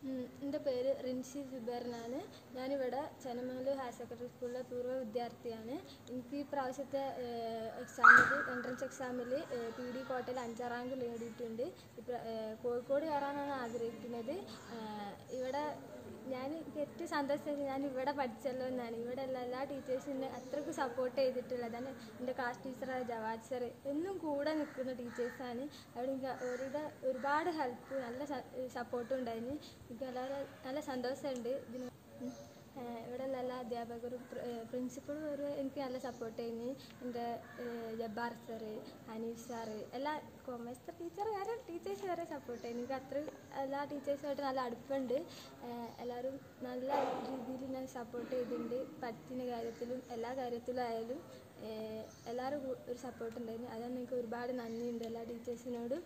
ഉം, എൻ്റെ പേര് റിൻസി ജുബേർ എന്നാണ് ഞാനിവിടെ ചെന്നമംഗലൂർ ഹയർ സെക്കൻഡറി സ്കൂളിലെ പൂർവ്വ വിദ്യാർത്ഥിയാണ് എനിക്ക് ഈ പ്രാവശ്യത്തെ എക്സാമിൽ എൻട്രൻസ് എക്സാമിൽ പി ഡി കോട്ടയിൽ അഞ്ചാം റാങ്ക് നേടിയിട്ടുണ്ട് ഇപ്ര ഏഹ്, കോഴിക്കോട് കയറാനാണ് ആഗ്രഹിക്കുന്നത് ഏഹ്, ഇവിടെ ഞാൻ എനിക്ക് ഏറ്റവും സന്തോഷം ഞാൻ ഇവിടെ പഠിച്ചല്ലോ എന്നാണ് ഇവിടെ ഉള്ള എല്ലാ ടീച്ചേഴ്സും എന്നെ അത്രയ്ക്ക് സപ്പോർട്ട് ചെയ്തിട്ടുള്ളതാണ് എൻ്റെ ക്ലാസ് ടീച്ചറായ ജവാദ് സർ എന്നും കൂടെ നിൽക്കുന്ന ടീച്ചേഴ്സാണ് അവിടെ എനിക്ക് അവരുടെ ഒരുപാട് ഹെൽപ്പ് നല്ല സപ്പോർട്ടും ഉണ്ടായിരുന്നു എനിക്ക് വളരെ നല്ല സന്തോഷമുണ്ട് ഇതിന് ഉം. ഏഹ് ഇവിടെയുള്ള എല്ലാ അധ്യാപകരും പ്രിൻസിപ്പളും ഒരു എനിക്ക് നല്ല സപ്പോർട്ട് ചെയ്യുന്നു എൻ്റെ ഏഹ് ജബ്ബാർ സാറ് അനീഫ് സാറ് എല്ലാ കൊമേഴ്സ് ടീച്ചർ വരെ ടീച്ചേഴ്സ് വരെ സപ്പോർട്ട് ചെയ്യുന്നു എനിക്ക് അത്ര എല്ലാ ടീച്ചേഴ്സുമായിട്ട് നല്ല അടുപ്പുണ്ട് ഏഹ് എല്ലാവരും നല്ല രീതിയിൽ ഞാൻ സപ്പോർട്ട് ചെയ്തിട്ടുണ്ട് പഠിക്കുന്ന കാര്യത്തിലും എല്ലാ കാര്യത്തിലും ആയാലും ഏഹ് എല്ലാവരും കൂ- ഒരു സപ്പോർട്ട് ഉണ്ടായിരുന്നു അതാണ് എനിക്ക് ഒരുപാട് നന്ദിയുണ്ട് എല്ലാ ടീച്ചേഴ്സിനോടും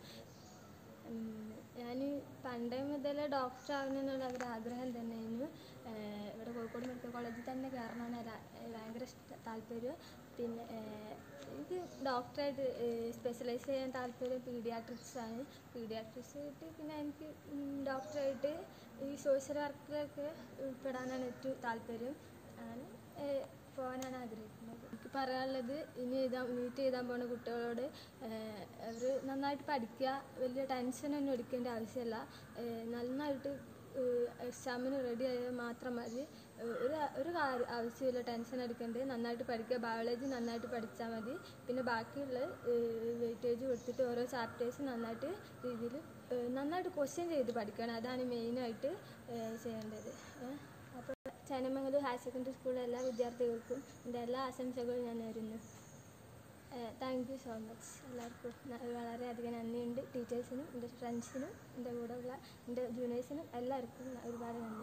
ഞാൻ പണ്ടേ മുതലേ ഡോക്ടർ ആവണമെന്നുള്ള ഒരു ആഗ്രഹം തന്നെയായിരുന്നു ഏഹ് ഇവിടെ കോഴിക്കോട് മെഡിക്കൽ കോളേജിൽ തന്നെ കയറണമെന്ന് ഒരു- ഭയങ്കര ഇഷ്ട താല്പര്യം പിന്നെ ഏഹ് എനിക്ക് ഡോക്ടറായിട്ട് സ്പെഷ്യലൈസ് ചെയ്യാൻ താല്പര്യം പീഡിയാട്രിക്സ് ആണ് പീഡിയാട്രിക്സ് ആയിട്ട് പിന്നെ എനിക്ക് ഡോക്ടറായിട്ട് ഈ സോഷ്യൽ വർക്കിലൊക്കെ ഉൾപ്പെടാനാണ് ഏറ്റവും താല്പര്യം അങ്ങനെ ഏഹ് പോകാനാണ് ആഗ്രഹിക്കുന്നത് എനിക്ക് പറയാനുള്ളത് ഇനി എഴുതാൻ നീറ്റ് എഴുതാൻ പോകുന്ന കുട്ടികളോട് അവർ നന്നായിട്ട് പഠിക്കുക വലിയ ടെൻഷനൊന്നും എടുക്കേണ്ട ആവശ്യമില്ല ഏഹ് നന്നായിട്ട് എക്സാമിന് റെഡി ആയാൽ മാത്രം മതി ഏഹ് ഒരു ഒരു കാര്യം ആവശ്യമില്ല ടെൻഷൻ എടുക്കേണ്ടത് നന്നായിട്ട് പഠിക്കുക ബയോളജി നന്നായിട്ട് പഠിച്ചാൽ മതി പിന്നെ ബാക്കിയുള്ള വെയിറ്റേജ് കൊടുത്തിട്ട് ഓരോ ചാപ്റ്റേഴ്സ് നന്നായിട്ട് രീതിയിൽ നന്നായിട്ട് ക്വസ്റ്റ്യൻ ചെയ്ത് പഠിക്കണം അതാണ് മെയിനായിട്ട് ചെയ്യേണ്ടത് ഏഹ് അപ്പോൾ ചേനമംഗലൂർ ഹയർ സെക്കൻഡറി സ്കൂളിലെ എല്ലാ വിദ്യാർത്ഥികൾക്കും എൻ്റെ എല്ലാ ആശംസകളും ഞാൻ നേരുന്നു താങ്ക് യു സോ മച്ച് എല്ലാവർക്കും ന- വളരെയധികം നന്ദിയുണ്ട് ടീച്ചേഴ്സിനും എൻ്റെ ഫ്രണ്ട്സിനും എൻ്റെ കൂടെയുള്ള എൻ്റെ ജൂനിയേഴ്സിനും എല്ലാവർക്കും ന- ഒരുപാട് നന്ദി